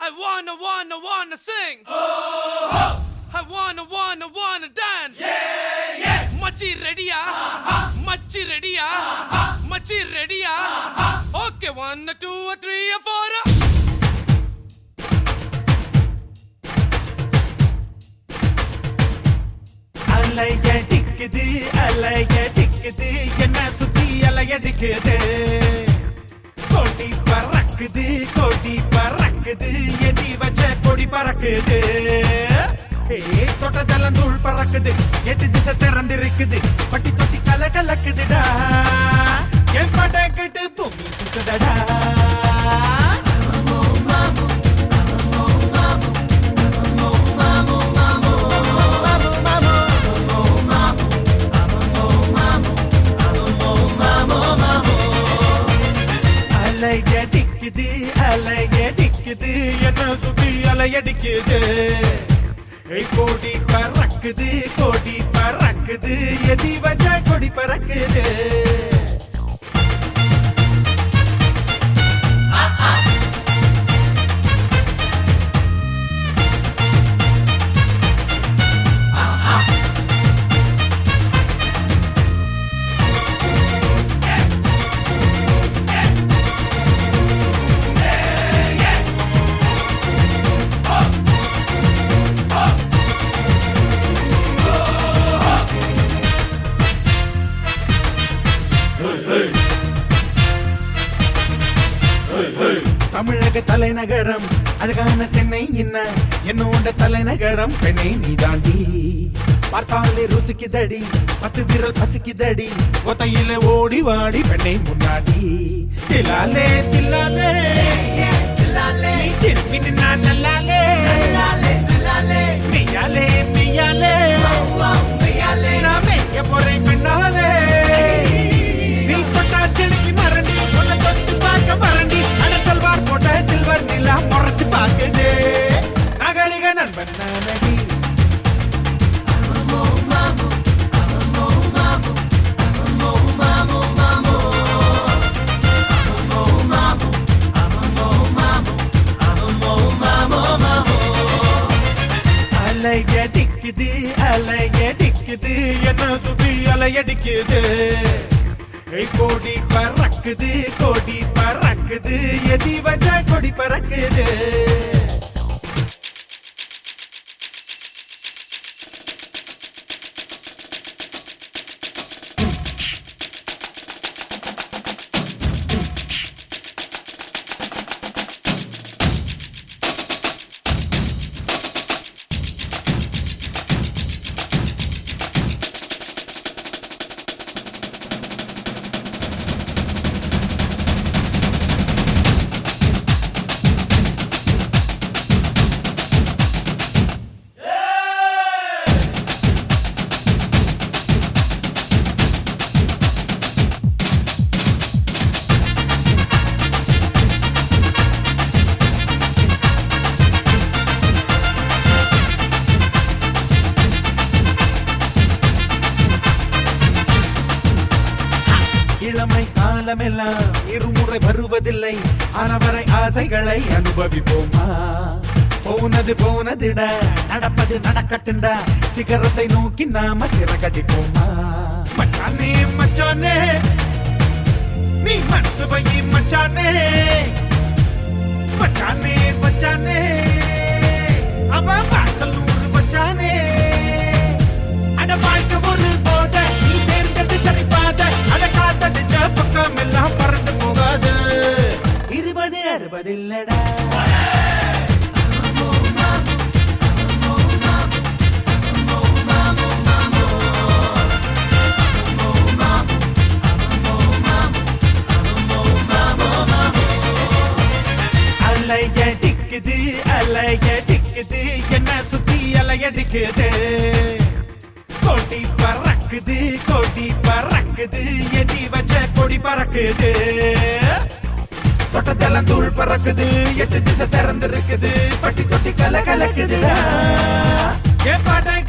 I wanna, wanna, wanna sing. I wanna, wanna, wanna dance. மச்சி ரெடியா மச்சி ரெடியா மச்சி ரெடியா okay one two three four அலைய டிக்குது அலைய டிக்குது என்ன சுத்தி அலையடிக்குது கொடி பறக்குது கொடி பறக்குது எதி வச்ச கொடி பறக்குது ஏய், தொட்டதெல்லாம் தூள் பறக்குது எட்டு திசை திறந்திருக்குது பட்டி தொட்டி கல கலக்குதுடா என் படக்கிட்டு பூமி சுத்துதடா அலைய டிக்குது அலைய டிக்குது என்ன சுத்தி அலையடிக்குது ஏய், கோடி பறக்குது கோடி பறக்குது எதி வச்ச கொடி பறக்குது தமிழக தலைநகரம் அழகான சென்னை என்ன என்னோட தலைநகரம் பெண்ணை நீதாண்டி பார்த்தாலே ருசிக்குதடி பத்து விரல் பசிக்குதடி ஒத்தையில ஓடி வாடி பெண்ணை முன்னாடி தில்லாலே தில்லாலே நீ திரும்பி நின்னா நல்லாலே மெய்யாலே மெய்யாலே நான் மெய்ய போறேன் பெண்ணாலே நீ தொட்டா செடிக்கு மறண்டி உன்னை தொட்டு பார்க்க மறண்டி அட செல்வார் போட்ட சில்வர் நிலா முறைச்சு பார்க்குது நகரிக நண்பன் நானடி அலைய டிக்குது அலைய டிக்குது என்ன சுத்தி அலையடிக்குது ஏய், கோடி பறக்குது கோடி பறக்குது எதி வச்ச கொடி பறக்குது இளமை காலமெல்லாம் இருமுறை வருவதில்லை ஆனவரை ஆசைகளை அனுபவிப்போமா போனது போனதுட நடப்பது நடக்கட்டுண்டா சிகரத்தை நோக்கி நாம சிறகடிப்போமா மச்சானே மச்சானே நீ மனசு வை மச்சானே மச்சானே மச்சானே அவ வாசல் நூறு மச்சானே அட வாழ்க்கை ஒரு போத நீ தேர்ந்தெடுத்து சரி பாத அட காத்தடிச்ச பக்கம் எல்லாம் பறந்து போகாது இருபது அறுபது இல்லடா அலைய டிக்குது அலைய டிக்குது என்ன சுத்தி அலையடிக்குது கொடி பறக்குது கொடி பறக்குது எதி வச்ச கொடி பறக்குது தொட்டதெல்லாம் தூள் பறக்குது எட்டு திசை திறந்திருக்குது பட்டி தொட்டி கல கலக்குதுடா என் பாட்டை